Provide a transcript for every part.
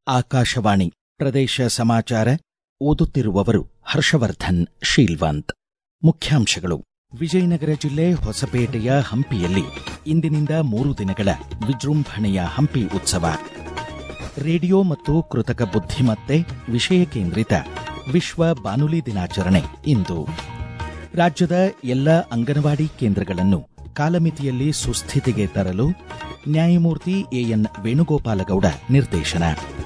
ಆಕಾಶವಾಣಿ ಪ್ರದೇಶ ಸಮಾಚಾರ ಓದುತ್ತಿರುವವರು ಹರ್ಷವರ್ಧನ್ ಶೀಲ್ವಂತ್ ಮುಖ್ಯಾಂಶಗಳು ವಿಜಯನಗರ ಜಿಲ್ಲೆ ಹೊಸಪೇಟೆಯ ಹಂಪಿಯಲ್ಲಿ ಇಂದಿನಿಂದ ಮೂರು ದಿನಗಳ ವಿಜೃಂಭಣೆಯ ಹಂಪಿ ಉತ್ಸವ ರೇಡಿಯೋ ಮತ್ತು ಕೃತಕ ಬುದ್ಧಿಮತ್ತೆ ವಿಷಯ ಕೇಂದ್ರಿತ ವಿಶ್ವ ಬಾನುಲಿ ದಿನಾಚರಣೆ ಇಂದು ರಾಜ್ಯದ ಎಲ್ಲ ಅಂಗನವಾಡಿ ಕೇಂದ್ರಗಳನ್ನು ಕಾಲಮಿತಿಯಲ್ಲಿ ಸುಸ್ಥಿತಿಗೆ ತರಲು ನ್ಯಾಯಮೂರ್ತಿ ಎಎನ್ ವೇಣುಗೋಪಾಲಗೌಡ ನಿರ್ದೇಶನ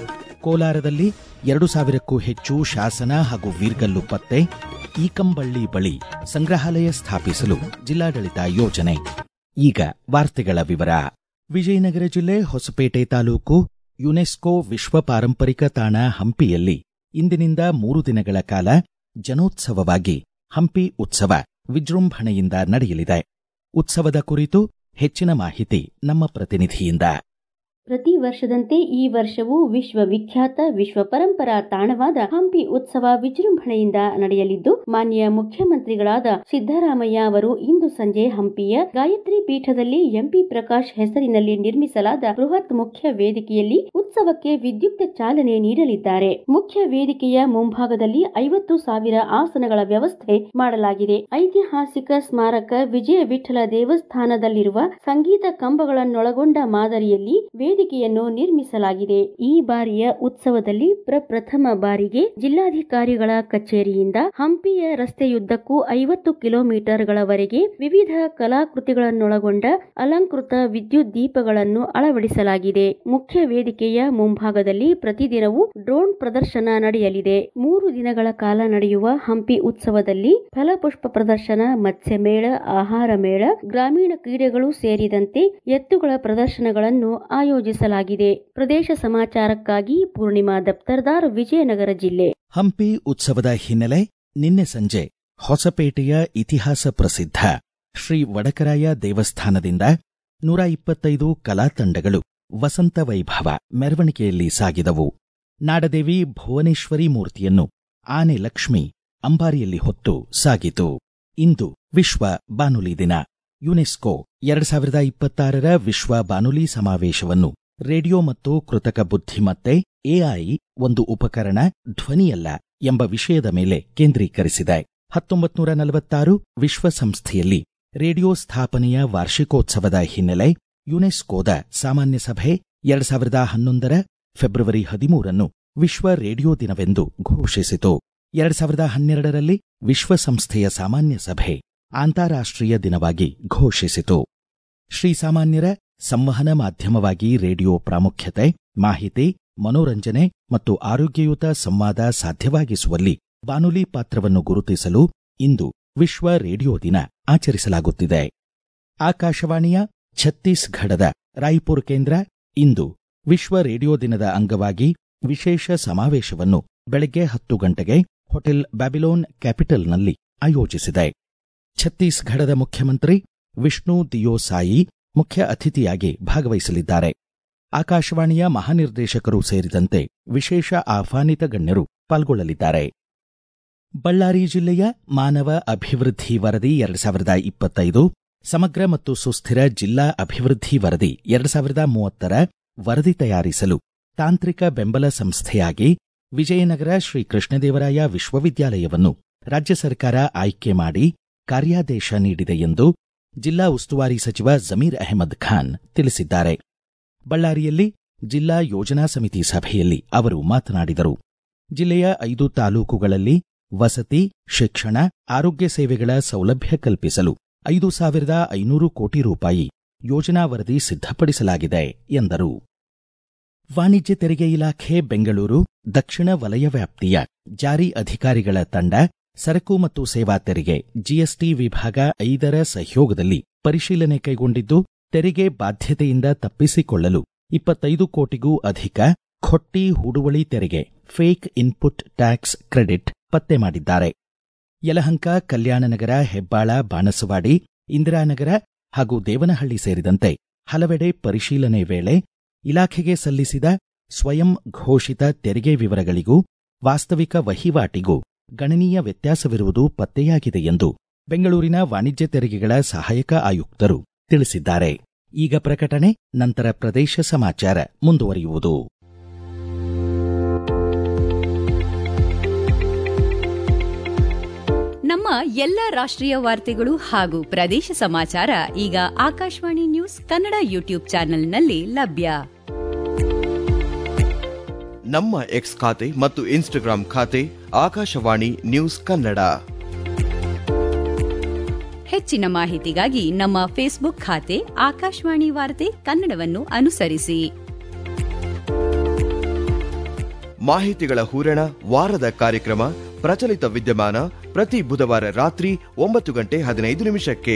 ಕೋಲಾರದಲ್ಲಿ ಎರಡು ಸಾವಿರಕ್ಕೂ ಹೆಚ್ಚು ಶಾಸನ ಹಾಗೂ ವೀರ್ಗಲ್ಲು ಪತ್ತೆ ಈಕಂಬಳ್ಳಿ ಬಳಿ ಸಂಗ್ರಹಾಲಯ ಸ್ಥಾಪಿಸಲು ಜಿಲ್ಲಾಡಳಿತ ಯೋಜನೆ ಈಗ ವಾರ್ತೆಗಳ ವಿವರ ವಿಜಯನಗರ ಜಿಲ್ಲೆ ಹೊಸಪೇಟೆ ತಾಲೂಕು ಯುನೆಸ್ಕೋ ವಿಶ್ವ ಪಾರಂಪರಿಕ ತಾಣ ಹಂಪಿಯಲ್ಲಿ ಇಂದಿನಿಂದ ಮೂರು ದಿನಗಳ ಕಾಲ ಜನೋತ್ಸವವಾಗಿ ಹಂಪಿ ಉತ್ಸವ ವಿಜೃಂಭಣೆಯಿಂದ ನಡೆಯಲಿದೆ ಉತ್ಸವದ ಕುರಿತು ಹೆಚ್ಚಿನ ಮಾಹಿತಿ ನಮ್ಮ ಪ್ರತಿನಿಧಿಯಿಂದ ಪ್ರತಿ ವರ್ಷದಂತೆ ಈ ವರ್ಷವೂ ವಿಶ್ವವಿಖ್ಯಾತ ವಿಶ್ವ ಪರಂಪರಾ ತಾಣವಾದ ಹಂಪಿ ಉತ್ಸವ ವಿಜೃಂಭಣೆಯಿಂದ ನಡೆಯಲಿದ್ದು ಮಾನ್ಯ ಮುಖ್ಯಮಂತ್ರಿಗಳಾದ ಸಿದ್ದರಾಮಯ್ಯ ಅವರು ಇಂದು ಸಂಜೆ ಹಂಪಿಯ ಗಾಯತ್ರಿ ಪೀಠದಲ್ಲಿ ಎಂಪಿ ಪ್ರಕಾಶ್ ಹೆಸರಿನಲ್ಲಿ ನಿರ್ಮಿಸಲಾದ ಬೃಹತ್ ಮುಖ್ಯ ವೇದಿಕೆಯಲ್ಲಿ ಉತ್ಸವಕ್ಕೆ ವಿದ್ಯುಕ್ತ ಚಾಲನೆ ನೀಡಲಿದ್ದಾರೆ ಮುಖ್ಯ ವೇದಿಕೆಯ ಮುಂಭಾಗದಲ್ಲಿ ಐವತ್ತು ಸಾವಿರ ಆಸನಗಳ ವ್ಯವಸ್ಥೆ ಮಾಡಲಾಗಿದೆ ಐತಿಹಾಸಿಕ ಸ್ಮಾರಕ ವಿಜಯ ವಿಠಲ ದೇವಸ್ಥಾನದಲ್ಲಿರುವ ಸಂಗೀತ ಕಂಬಗಳನ್ನೊಳಗೊಂಡ ಮಾದರಿಯಲ್ಲಿ ವೇದಿಕೆಯನ್ನು ನಿರ್ಮಿಸಲಾಗಿದೆ ಈ ಬಾರಿಯ ಉತ್ಸವದಲ್ಲಿ ಪ್ರಪ್ರಥಮ ಬಾರಿಗೆ ಜಿಲ್ಲಾಧಿಕಾರಿಗಳ ಕಚೇರಿಯಿಂದ ಹಂಪಿಯ ರಸ್ತೆಯುದ್ದಕ್ಕೂ ಐವತ್ತು ಕಿಲೋಮೀಟರ್ಗಳವರೆಗೆ ವಿವಿಧ ಕಲಾಕೃತಿಗಳನ್ನೊಳಗೊಂಡ ಅಲಂಕೃತ ವಿದ್ಯುತ್ ದೀಪಗಳನ್ನು ಅಳವಡಿಸಲಾಗಿದೆ ಮುಖ್ಯ ವೇದಿಕೆಯ ಮುಂಭಾಗದಲ್ಲಿ ಪ್ರತಿದಿನವೂ ಡ್ರೋನ್ ಪ್ರದರ್ಶನ ನಡೆಯಲಿದೆ ಮೂರು ದಿನಗಳ ಕಾಲ ನಡೆಯುವ ಹಂಪಿ ಉತ್ಸವದಲ್ಲಿ ಫಲಪುಷ್ಪ ಪ್ರದರ್ಶನ ಮತ್ಸ್ಯ ಮೇಳ ಆಹಾರ ಮೇಳ ಗ್ರಾಮೀಣ ಕ್ರೀಡೆಗಳು ಸೇರಿದಂತೆ ಎತ್ತುಗಳ ಪ್ರದರ್ಶನಗಳನ್ನು ಆಯೋಜಿಸಲಾಗಿದೆ ಪ್ರದೇಶ ಸಮಾಚಾರಕ್ಕಾಗಿ ಪೂರ್ಣಿಮಾ ದಪ್ತರ್ದಾರ್ ವಿಜಯನಗರ ಜಿಲ್ಲೆ ಹಂಪಿ ಉತ್ಸವದ ಹಿನ್ನೆಲೆ ನಿನ್ನೆ ಸಂಜೆ ಹೊಸಪೇಟೆಯ ಇತಿಹಾಸ ಪ್ರಸಿದ್ಧ ಶ್ರೀ ವಡಕರಾಯ ದೇವಸ್ಥಾನದಿಂದ ನೂರ ಇಪ್ಪತ್ತೈದು ಕಲಾ ತಂಡಗಳು ವಸಂತ ವೈಭವ ಮೆರವಣಿಗೆಯಲ್ಲಿ ಸಾಗಿದವು ನಾಡದೇವಿ ಭುವನೇಶ್ವರಿ ಮೂರ್ತಿಯನ್ನು ಆನೆ ಲಕ್ಷ್ಮಿ ಅಂಬಾರಿಯಲ್ಲಿ ಹೊತ್ತು ಸಾಗಿತು ಇಂದು ವಿಶ್ವ ಬಾನುಲಿ ದಿನ ಯುನೆಸ್ಕೋ ಎರಡ್ ಸಾವಿರದ ಇಪ್ಪತ್ತಾರರ ವಿಶ್ವ ಬಾನುಲಿ ಸಮಾವೇಶವನ್ನು ರೇಡಿಯೋ ಮತ್ತು ಕೃತಕ ಬುದ್ಧಿಮತ್ತೆ ಎಐ ಒಂದು ಉಪಕರಣ ಧ್ವನಿಯಲ್ಲ ಎಂಬ ವಿಷಯದ ಮೇಲೆ ಕೇಂದ್ರೀಕರಿಸಿದೆ ಹತ್ತೊಂಬತ್ತು ನೂರ ನಲವತ್ತಾರು ವಿಶ್ವಸಂಸ್ಥೆಯಲ್ಲಿ ರೇಡಿಯೋ ಸ್ಥಾಪನೆಯ ವಾರ್ಷಿಕೋತ್ಸವದ ಹಿನ್ನೆಲೆ ಯುನೆಸ್ಕೋದ ಸಾಮಾನ್ಯ ಸಭೆ ಎರಡ್ ಸಾವಿರದ ಹನ್ನೊಂದರ ಫೆಬ್ರವರಿ ಹದಿಮೂರನ್ನು ವಿಶ್ವ ರೇಡಿಯೋ ದಿನವೆಂದು ಘೋಷಿಸಿತು ಎರಡ್ ಸಾವಿರದ ಹನ್ನೆರಡರಲ್ಲಿ ವಿಶ್ವಸಂಸ್ಥೆಯ ಸಾಮಾನ್ಯ ಸಭೆ ಅಂತಾರಾಷ್ಟ್ರೀಯ ದಿನವಾಗಿ ಘೋಷಿಸಿತು ಶ್ರೀಸಾಮಾನ್ಯರ ಸಂವಹನ ಮಾಧ್ಯಮವಾಗಿ ರೇಡಿಯೋ ಪ್ರಾಮುಖ್ಯತೆ ಮಾಹಿತಿ ಮನೋರಂಜನೆ ಮತ್ತು ಆರೋಗ್ಯಯುತ ಸಂವಾದ ಸಾಧ್ಯವಾಗಿಸುವಲ್ಲಿ ಬಾನುಲಿ ಪಾತ್ರವನ್ನು ಗುರುತಿಸಲು ಇಂದು ವಿಶ್ವ ರೇಡಿಯೋ ದಿನ ಆಚರಿಸಲಾಗುತ್ತಿದೆ ಆಕಾಶವಾಣಿಯ ಛತ್ತೀಸ್ಗಢದ ರಾಯ್ಪುರ್ ಕೇಂದ್ರ ಇಂದು ವಿಶ್ವ ರೇಡಿಯೋ ದಿನದ ಅಂಗವಾಗಿ ವಿಶೇಷ ಸಮಾವೇಶವನ್ನು ಬೆಳಗ್ಗೆ ಹತ್ತು ಗಂಟೆಗೆ ಹೋಟೆಲ್ ಬ್ಯಾಬಿಲೋನ್ ಕ್ಯಾಪಿಟಲ್ನಲ್ಲಿ ಆಯೋಜಿಸಿದೆ ಛತ್ತೀಸ್ಗಢದ ಮುಖ್ಯಮಂತ್ರಿ ವಿಷ್ಣು ದಿಯೋ ಸಾಯಿ ಮುಖ್ಯ ಅತಿಥಿಯಾಗಿ ಭಾಗವಹಿಸಲಿದ್ದಾರೆ ಆಕಾಶವಾಣಿಯ ಮಹಾನಿರ್ದೇಶಕರು ಸೇರಿದಂತೆ ವಿಶೇಷ ಆಹ್ವಾನಿತ ಗಣ್ಯರು ಪಾಲ್ಗೊಳ್ಳಲಿದ್ದಾರೆ ಬಳ್ಳಾರಿ ಜಿಲ್ಲೆಯ ಮಾನವ ಅಭಿವೃದ್ಧಿ ವರದಿ ಎರಡ್ ಸಾವಿರದ ಇಪ್ಪತ್ತೈದು ಸಮಗ್ರ ಮತ್ತು ಸುಸ್ಥಿರ ಜಿಲ್ಲಾ ಅಭಿವೃದ್ಧಿ ವರದಿ ಎರಡ್ ಸಾವಿರದ ಮೂವತ್ತರ ವರದಿ ತಯಾರಿಸಲು ತಾಂತ್ರಿಕ ಬೆಂಬಲ ಸಂಸ್ಥೆಯಾಗಿ ವಿಜಯನಗರ ಶ್ರೀ ಕೃಷ್ಣದೇವರಾಯ ವಿಶ್ವವಿದ್ಯಾಲಯವನ್ನು ರಾಜ್ಯ ಸರ್ಕಾರ ಆಯ್ಕೆ ಮಾಡಿ ಕಾರ್ಯಾದೇಶ ನೀಡಿದೆ ಎಂದು ಜಿಲ್ಲಾ ಉಸ್ತುವಾರಿ ಸಚಿವ ಜಮೀರ್ ಅಹಮದ್ ಖಾನ್ ತಿಳಿಸಿದ್ದಾರೆ ಬಳ್ಳಾರಿಯಲ್ಲಿ ಜಿಲ್ಲಾ ಯೋಜನಾ ಸಮಿತಿ ಸಭೆಯಲ್ಲಿ ಅವರು ಮಾತನಾಡಿದರು ಜಿಲ್ಲೆಯ ಐದು ತಾಲೂಕುಗಳಲ್ಲಿ ವಸತಿ ಶಿಕ್ಷಣ ಆರೋಗ್ಯ ಸೇವೆಗಳ ಸೌಲಭ್ಯ ಕಲ್ಪಿಸಲು ಐದು ಸಾವಿರದ ಐನೂರು ಕೋಟಿ ರೂಪಾಯಿ ಯೋಜನಾ ವರದಿ ಸಿದ್ಧಪಡಿಸಲಾಗಿದೆ ಎಂದರು ವಾಣಿಜ್ಯ ತೆರಿಗೆ ಇಲಾಖೆ ಬೆಂಗಳೂರು ದಕ್ಷಿಣ ವಲಯ ವ್ಯಾಪ್ತಿಯ ಜಾರಿ ಅಧಿಕಾರಿಗಳ ತಂಡ ಸರಕು ಮತ್ತು ಸೇವಾ ತೆರಿಗೆ ಜಿಎಸ್ಟಿ ವಿಭಾಗ ಐದರ ಸಹಯೋಗದಲ್ಲಿ ಪರಿಶೀಲನೆ ಕೈಗೊಂಡಿದ್ದು ತೆರಿಗೆ ಬಾಧ್ಯತೆಯಿಂದ ತಪ್ಪಿಸಿಕೊಳ್ಳಲು ಇಪ್ಪತ್ತೈದು ಕೋಟಿಗೂ ಅಧಿಕ ಖೊಟ್ಟಿ ಹೂಡುವಳಿ ತೆರಿಗೆ ಫೇಕ್ ಇನ್ಪುಟ್ ಟ್ಯಾಕ್ಸ್ ಕ್ರೆಡಿಟ್ ಪತ್ತೆ ಮಾಡಿದ್ದಾರೆ ಯಲಹಂಕ ಕಲ್ಯಾಣನಗರ ಹೆಬ್ಬಾಳ ಬಾಣಸವಾಡಿ ಇಂದಿರಾನಗರ ಹಾಗೂ ದೇವನಹಳ್ಳಿ ಸೇರಿದಂತೆ ಹಲವೆಡೆ ಪರಿಶೀಲನೆ ವೇಳೆ ಇಲಾಖೆಗೆ ಸಲ್ಲಿಸಿದ ಸ್ವಯಂ ಘೋಷಿತ ತೆರಿಗೆ ವಿವರಗಳಿಗೂ ವಾಸ್ತವಿಕ ವಹಿವಾಟಿಗೂ ಗಣನೀಯ ವ್ಯತ್ಯಾಸವಿರುವುದು ಪತ್ತೆಯಾಗಿದೆ ಎಂದು ಬೆಂಗಳೂರಿನ ವಾಣಿಜ್ಯ ತೆರಿಗೆಗಳ ಸಹಾಯಕ ಆಯುಕ್ತರು ತಿಳಿಸಿದ್ದಾರೆ ಈಗ ಪ್ರಕಟಣೆ ನಂತರ ಪ್ರದೇಶ ಸಮಾಚಾರ ಮುಂದುವರಿಯುವುದು ನಮ್ಮ ಎಲ್ಲ ರಾಷ್ಟ್ರೀಯ ವಾರ್ತೆಗಳು ಹಾಗೂ ಪ್ರದೇಶ ಸಮಾಚಾರ ಈಗ ಆಕಾಶವಾಣಿ ನ್ಯೂಸ್ ಕನ್ನಡ ಯೂಟ್ಯೂಬ್ ಚಾನೆಲ್ನಲ್ಲಿ ಲಭ್ಯ ನಮ್ಮ ಎಕ್ಸ್ ಖಾತೆ ಮತ್ತು ಇನ್ಸ್ಟಾಗ್ರಾಂ ಖಾತೆ ಆಕಾಶವಾಣಿ ನ್ಯೂಸ್ ಕನ್ನಡ ಹೆಚ್ಚಿನ ಮಾಹಿತಿಗಾಗಿ ನಮ್ಮ ಫೇಸ್ಬುಕ್ ಖಾತೆ ಆಕಾಶವಾಣಿ ವಾರ್ತೆ ಕನ್ನಡವನ್ನು ಅನುಸರಿಸಿ ಮಾಹಿತಿಗಳ ಹೂರಣ ವಾರದ ಕಾರ್ಯಕ್ರಮ ಪ್ರಚಲಿತ ವಿದ್ಯಮಾನ ಪ್ರತಿ ಬುಧವಾರ ರಾತ್ರಿ ಒಂಬತ್ತು ಗಂಟೆ ಹದಿನೈದು ನಿಮಿಷಕ್ಕೆ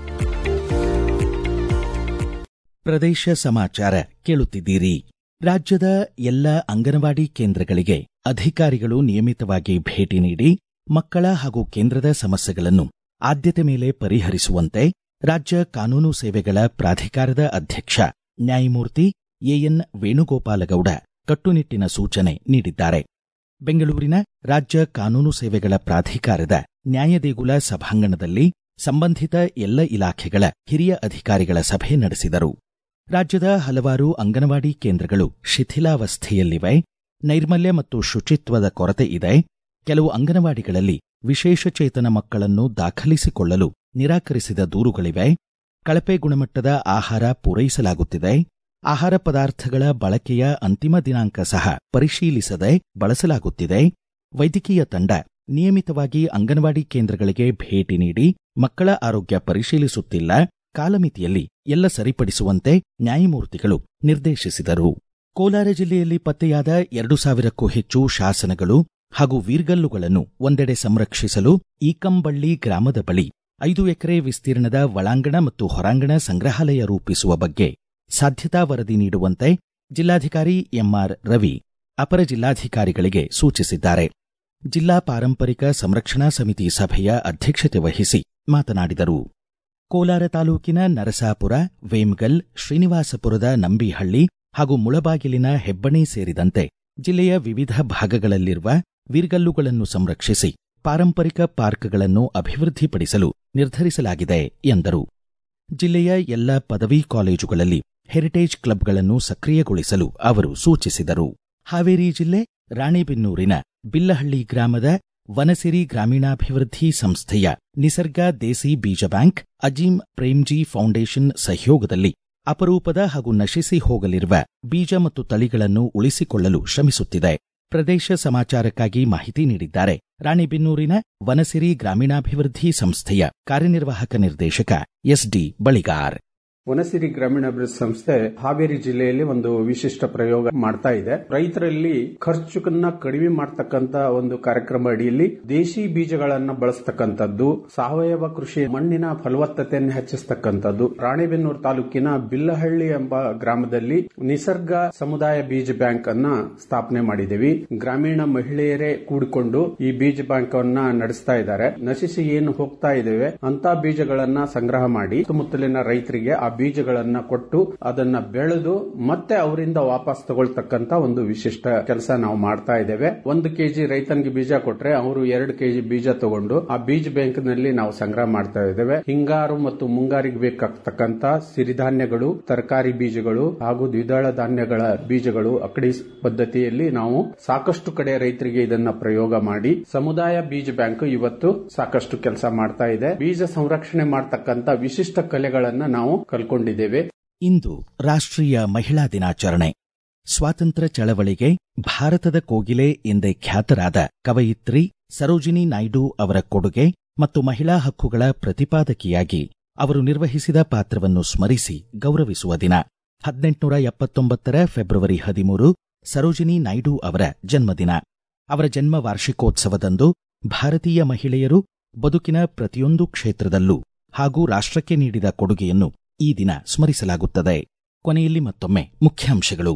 ಪ್ರದೇಶ ಸಮಾಚಾರ ಕೇಳುತ್ತಿದ್ದೀರಿ ರಾಜ್ಯದ ಎಲ್ಲ ಅಂಗನವಾಡಿ ಕೇಂದ್ರಗಳಿಗೆ ಅಧಿಕಾರಿಗಳು ನಿಯಮಿತವಾಗಿ ಭೇಟಿ ನೀಡಿ ಮಕ್ಕಳ ಹಾಗೂ ಕೇಂದ್ರದ ಸಮಸ್ಯೆಗಳನ್ನು ಆದ್ಯತೆ ಮೇಲೆ ಪರಿಹರಿಸುವಂತೆ ರಾಜ್ಯ ಕಾನೂನು ಸೇವೆಗಳ ಪ್ರಾಧಿಕಾರದ ಅಧ್ಯಕ್ಷ ನ್ಯಾಯಮೂರ್ತಿ ಎಎನ್ ವೇಣುಗೋಪಾಲಗೌಡ ಕಟ್ಟುನಿಟ್ಟಿನ ಸೂಚನೆ ನೀಡಿದ್ದಾರೆ ಬೆಂಗಳೂರಿನ ರಾಜ್ಯ ಕಾನೂನು ಸೇವೆಗಳ ಪ್ರಾಧಿಕಾರದ ನ್ಯಾಯದೇಗುಲ ಸಭಾಂಗಣದಲ್ಲಿ ಸಂಬಂಧಿತ ಎಲ್ಲ ಇಲಾಖೆಗಳ ಹಿರಿಯ ಅಧಿಕಾರಿಗಳ ಸಭೆ ನಡೆಸಿದರು ರಾಜ್ಯದ ಹಲವಾರು ಅಂಗನವಾಡಿ ಕೇಂದ್ರಗಳು ಶಿಥಿಲಾವಸ್ಥೆಯಲ್ಲಿವೆ ನೈರ್ಮಲ್ಯ ಮತ್ತು ಶುಚಿತ್ವದ ಕೊರತೆ ಇದೆ ಕೆಲವು ಅಂಗನವಾಡಿಗಳಲ್ಲಿ ವಿಶೇಷಚೇತನ ಮಕ್ಕಳನ್ನು ದಾಖಲಿಸಿಕೊಳ್ಳಲು ನಿರಾಕರಿಸಿದ ದೂರುಗಳಿವೆ ಕಳಪೆ ಗುಣಮಟ್ಟದ ಆಹಾರ ಪೂರೈಸಲಾಗುತ್ತಿದೆ ಆಹಾರ ಪದಾರ್ಥಗಳ ಬಳಕೆಯ ಅಂತಿಮ ದಿನಾಂಕ ಸಹ ಪರಿಶೀಲಿಸದೆ ಬಳಸಲಾಗುತ್ತಿದೆ ವೈದ್ಯಕೀಯ ತಂಡ ನಿಯಮಿತವಾಗಿ ಅಂಗನವಾಡಿ ಕೇಂದ್ರಗಳಿಗೆ ಭೇಟಿ ನೀಡಿ ಮಕ್ಕಳ ಆರೋಗ್ಯ ಪರಿಶೀಲಿಸುತ್ತಿಲ್ಲ ಕಾಲಮಿತಿಯಲ್ಲಿ ಎಲ್ಲ ಸರಿಪಡಿಸುವಂತೆ ನ್ಯಾಯಮೂರ್ತಿಗಳು ನಿರ್ದೇಶಿಸಿದರು ಕೋಲಾರ ಜಿಲ್ಲೆಯಲ್ಲಿ ಪತ್ತೆಯಾದ ಎರಡು ಸಾವಿರಕ್ಕೂ ಹೆಚ್ಚು ಶಾಸನಗಳು ಹಾಗೂ ವೀರ್ಗಲ್ಲುಗಳನ್ನು ಒಂದೆಡೆ ಸಂರಕ್ಷಿಸಲು ಈಕಂಬಳ್ಳಿ ಗ್ರಾಮದ ಬಳಿ ಐದು ಎಕರೆ ವಿಸ್ತೀರ್ಣದ ಒಳಾಂಗಣ ಮತ್ತು ಹೊರಾಂಗಣ ಸಂಗ್ರಹಾಲಯ ರೂಪಿಸುವ ಬಗ್ಗೆ ಸಾಧ್ಯತಾ ವರದಿ ನೀಡುವಂತೆ ಜಿಲ್ಲಾಧಿಕಾರಿ ಎಂಆರ್ ರವಿ ಅಪರ ಜಿಲ್ಲಾಧಿಕಾರಿಗಳಿಗೆ ಸೂಚಿಸಿದ್ದಾರೆ ಜಿಲ್ಲಾ ಪಾರಂಪರಿಕ ಸಂರಕ್ಷಣಾ ಸಮಿತಿ ಸಭೆಯ ಅಧ್ಯಕ್ಷತೆ ವಹಿಸಿ ಮಾತನಾಡಿದರು ಕೋಲಾರ ತಾಲೂಕಿನ ನರಸಾಪುರ ವೇಮ್ಗಲ್ ಶ್ರೀನಿವಾಸಪುರದ ನಂಬಿಹಳ್ಳಿ ಹಾಗೂ ಮುಳಬಾಗಿಲಿನ ಹೆಬ್ಬಣಿ ಸೇರಿದಂತೆ ಜಿಲ್ಲೆಯ ವಿವಿಧ ಭಾಗಗಳಲ್ಲಿರುವ ವೀರ್ಗಲ್ಲುಗಳನ್ನು ಸಂರಕ್ಷಿಸಿ ಪಾರಂಪರಿಕ ಪಾರ್ಕ್ಗಳನ್ನು ಅಭಿವೃದ್ಧಿಪಡಿಸಲು ನಿರ್ಧರಿಸಲಾಗಿದೆ ಎಂದರು ಜಿಲ್ಲೆಯ ಎಲ್ಲ ಪದವಿ ಕಾಲೇಜುಗಳಲ್ಲಿ ಹೆರಿಟೇಜ್ ಕ್ಲಬ್ಗಳನ್ನು ಸಕ್ರಿಯಗೊಳಿಸಲು ಅವರು ಸೂಚಿಸಿದರು ಹಾವೇರಿ ಜಿಲ್ಲೆ ರಾಣೆಬೆನ್ನೂರಿನ ಬಿಲ್ಲಹಳ್ಳಿ ಗ್ರಾಮದ ವನಸಿರಿ ಗ್ರಾಮೀಣಾಭಿವೃದ್ಧಿ ಸಂಸ್ಥೆಯ ನಿಸರ್ಗ ದೇಸಿ ಬೀಜ ಬ್ಯಾಂಕ್ ಅಜೀಂ ಪ್ರೇಮ್ಜಿ ಫೌಂಡೇಶನ್ ಸಹಯೋಗದಲ್ಲಿ ಅಪರೂಪದ ಹಾಗೂ ನಶಿಸಿ ಹೋಗಲಿರುವ ಬೀಜ ಮತ್ತು ತಳಿಗಳನ್ನು ಉಳಿಸಿಕೊಳ್ಳಲು ಶ್ರಮಿಸುತ್ತಿದೆ ಪ್ರದೇಶ ಸಮಾಚಾರಕ್ಕಾಗಿ ಮಾಹಿತಿ ನೀಡಿದ್ದಾರೆ ರಾಣೆಬೆನ್ನೂರಿನ ವನಸಿರಿ ಗ್ರಾಮೀಣಾಭಿವೃದ್ಧಿ ಸಂಸ್ಥೆಯ ಕಾರ್ಯನಿರ್ವಾಹಕ ನಿರ್ದೇಶಕ ಎಸ್ಡಿ ಬಳಿಗಾರ್ ವನಸಿರಿ ಗ್ರಾಮೀಣಾಭಿವೃದ್ಧಿ ಸಂಸ್ಥೆ ಹಾವೇರಿ ಜಿಲ್ಲೆಯಲ್ಲಿ ಒಂದು ವಿಶಿಷ್ಟ ಪ್ರಯೋಗ ಮಾಡ್ತಾ ಇದೆ ರೈತರಲ್ಲಿ ಖರ್ಚನ್ನ ಕಡಿಮೆ ಮಾಡತಕ್ಕಂತ ಒಂದು ಕಾರ್ಯಕ್ರಮ ಅಡಿಯಲ್ಲಿ ದೇಶಿ ಬೀಜಗಳನ್ನ ಬಳಸ್ತಕ್ಕಂಥದ್ದು ಸಾವಯವ ಕೃಷಿ ಮಣ್ಣಿನ ಫಲವತ್ತತೆಯನ್ನು ಹೆಚ್ಚಿಸತಕ್ಕಂಥದ್ದು ರಾಣೆಬೆನ್ನೂರು ತಾಲೂಕಿನ ಬಿಲ್ಲಹಳ್ಳಿ ಎಂಬ ಗ್ರಾಮದಲ್ಲಿ ನಿಸರ್ಗ ಸಮುದಾಯ ಬೀಜ ಬ್ಯಾಂಕ್ ಅನ್ನ ಸ್ಥಾಪನೆ ಮಾಡಿದ್ದೀವಿ ಗ್ರಾಮೀಣ ಮಹಿಳೆಯರೇ ಕೂಡಿಕೊಂಡು ಈ ಬೀಜ ಬ್ಯಾಂಕ್ ಅನ್ನ ನಡೆಸ್ತಾ ಇದ್ದಾರೆ ನಶಿಸಿ ಏನು ಹೋಗ್ತಾ ಇದ್ದೇವೆ ಅಂತ ಬೀಜಗಳನ್ನ ಸಂಗ್ರಹ ಮಾಡಿ ಸುತ್ತಮುತ್ತಲಿನ ರೈತರಿಗೆ ಆ ಬೀಜಗಳನ್ನ ಕೊಟ್ಟು ಅದನ್ನ ಬೆಳೆದು ಮತ್ತೆ ಅವರಿಂದ ವಾಪಸ್ ತಗೊಳ್ತಕ್ಕಂತ ಒಂದು ವಿಶಿಷ್ಟ ಕೆಲಸ ನಾವು ಮಾಡ್ತಾ ಇದ್ದೇವೆ ಒಂದು ಕೆಜಿ ರೈತನಿಗೆ ಬೀಜ ಕೊಟ್ರೆ ಅವರು ಎರಡು ಕೆಜಿ ಬೀಜ ತಗೊಂಡು ಆ ಬೀಜ ಬ್ಯಾಂಕ್ ನಲ್ಲಿ ನಾವು ಸಂಗ್ರಹ ಮಾಡ್ತಾ ಇದ್ದೇವೆ ಹಿಂಗಾರು ಮತ್ತು ಮುಂಗಾರಿಗೆ ಬೇಕಾಗ್ತಕ್ಕಂತ ಸಿರಿಧಾನ್ಯಗಳು ತರಕಾರಿ ಬೀಜಗಳು ಹಾಗೂ ದ್ವಿದಳ ಧಾನ್ಯಗಳ ಬೀಜಗಳು ಅಕಡಿ ಪದ್ಧತಿಯಲ್ಲಿ ನಾವು ಸಾಕಷ್ಟು ಕಡೆ ರೈತರಿಗೆ ಇದನ್ನ ಪ್ರಯೋಗ ಮಾಡಿ ಸಮುದಾಯ ಬೀಜ ಬ್ಯಾಂಕ್ ಇವತ್ತು ಸಾಕಷ್ಟು ಕೆಲಸ ಮಾಡ್ತಾ ಇದೆ ಬೀಜ ಸಂರಕ್ಷಣೆ ಮಾಡತಕ್ಕಂತ ವಿಶಿಷ್ಟ ಕಲೆಗಳನ್ನ ನಾವು ಕಲ್ಕೊಂಡಿದ್ದೇವೆ ಇಂದು ರಾಷ್ಟ್ರೀಯ ಮಹಿಳಾ ದಿನಾಚರಣೆ ಸ್ವಾತಂತ್ರ್ಯ ಚಳವಳಿಗೆ ಭಾರತದ ಕೋಗಿಲೆ ಎಂದೇ ಖ್ಯಾತರಾದ ಕವಯಿತ್ರಿ ಸರೋಜಿನಿ ನಾಯ್ಡು ಅವರ ಕೊಡುಗೆ ಮತ್ತು ಮಹಿಳಾ ಹಕ್ಕುಗಳ ಪ್ರತಿಪಾದಕಿಯಾಗಿ ಅವರು ನಿರ್ವಹಿಸಿದ ಪಾತ್ರವನ್ನು ಸ್ಮರಿಸಿ ಗೌರವಿಸುವ ದಿನ ಹದಿನೆಂಟುನೂರ ಎಪ್ಪತ್ತೊಂಬತ್ತರ ಫೆಬ್ರವರಿ ಹದಿಮೂರು ಸರೋಜಿನಿ ನಾಯ್ಡು ಅವರ ಜನ್ಮದಿನ ಅವರ ಜನ್ಮ ವಾರ್ಷಿಕೋತ್ಸವದಂದು ಭಾರತೀಯ ಮಹಿಳೆಯರು ಬದುಕಿನ ಪ್ರತಿಯೊಂದು ಕ್ಷೇತ್ರದಲ್ಲೂ ಹಾಗೂ ರಾಷ್ಟ್ರಕ್ಕೆ ನೀಡಿದ ಕೊಡುಗೆಯನ್ನು ಈ ದಿನ ಸ್ಮರಿಸಲಾಗುತ್ತದೆ ಕೊನೆಯಲ್ಲಿ ಮತ್ತೊಮ್ಮೆ ಮುಖ್ಯಾಂಶಗಳು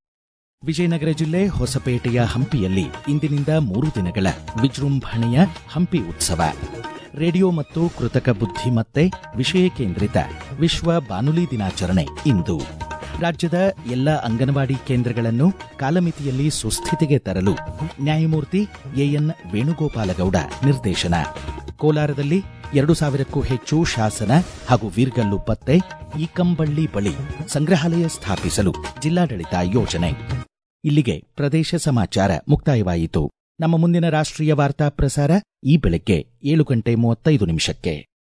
ವಿಜಯನಗರ ಜಿಲ್ಲೆ ಹೊಸಪೇಟೆಯ ಹಂಪಿಯಲ್ಲಿ ಇಂದಿನಿಂದ ಮೂರು ದಿನಗಳ ವಿಜೃಂಭಣೆಯ ಹಂಪಿ ಉತ್ಸವ ರೇಡಿಯೋ ಮತ್ತು ಕೃತಕ ಬುದ್ಧಿಮತ್ತೆ ವಿಷಯ ಕೇಂದ್ರಿತ ವಿಶ್ವ ಬಾನುಲಿ ದಿನಾಚರಣೆ ಇಂದು ರಾಜ್ಯದ ಎಲ್ಲ ಅಂಗನವಾಡಿ ಕೇಂದ್ರಗಳನ್ನು ಕಾಲಮಿತಿಯಲ್ಲಿ ಸುಸ್ಥಿತಿಗೆ ತರಲು ನ್ಯಾಯಮೂರ್ತಿ ಎಎನ್ ವೇಣುಗೋಪಾಲಗೌಡ ನಿರ್ದೇಶನ ಕೋಲಾರದಲ್ಲಿ ಎರಡು ಸಾವಿರಕ್ಕೂ ಹೆಚ್ಚು ಶಾಸನ ಹಾಗೂ ವೀರ್ಗಲ್ಲು ಪತ್ತೆ ಈಕಂಬಳ್ಳಿ ಬಳಿ ಸಂಗ್ರಹಾಲಯ ಸ್ಥಾಪಿಸಲು ಜಿಲ್ಲಾಡಳಿತ ಯೋಜನೆ ಇಲ್ಲಿಗೆ ಪ್ರದೇಶ ಸಮಾಚಾರ ಮುಕ್ತಾಯವಾಯಿತು ನಮ್ಮ ಮುಂದಿನ ರಾಷ್ಟ್ರೀಯ ವಾರ್ತಾ ಪ್ರಸಾರ ಈ ಬೆಳಗ್ಗೆ ಏಳು ಗಂಟೆ ಮೂವತ್ತೈದು ನಿಮಿಷಕ್ಕೆ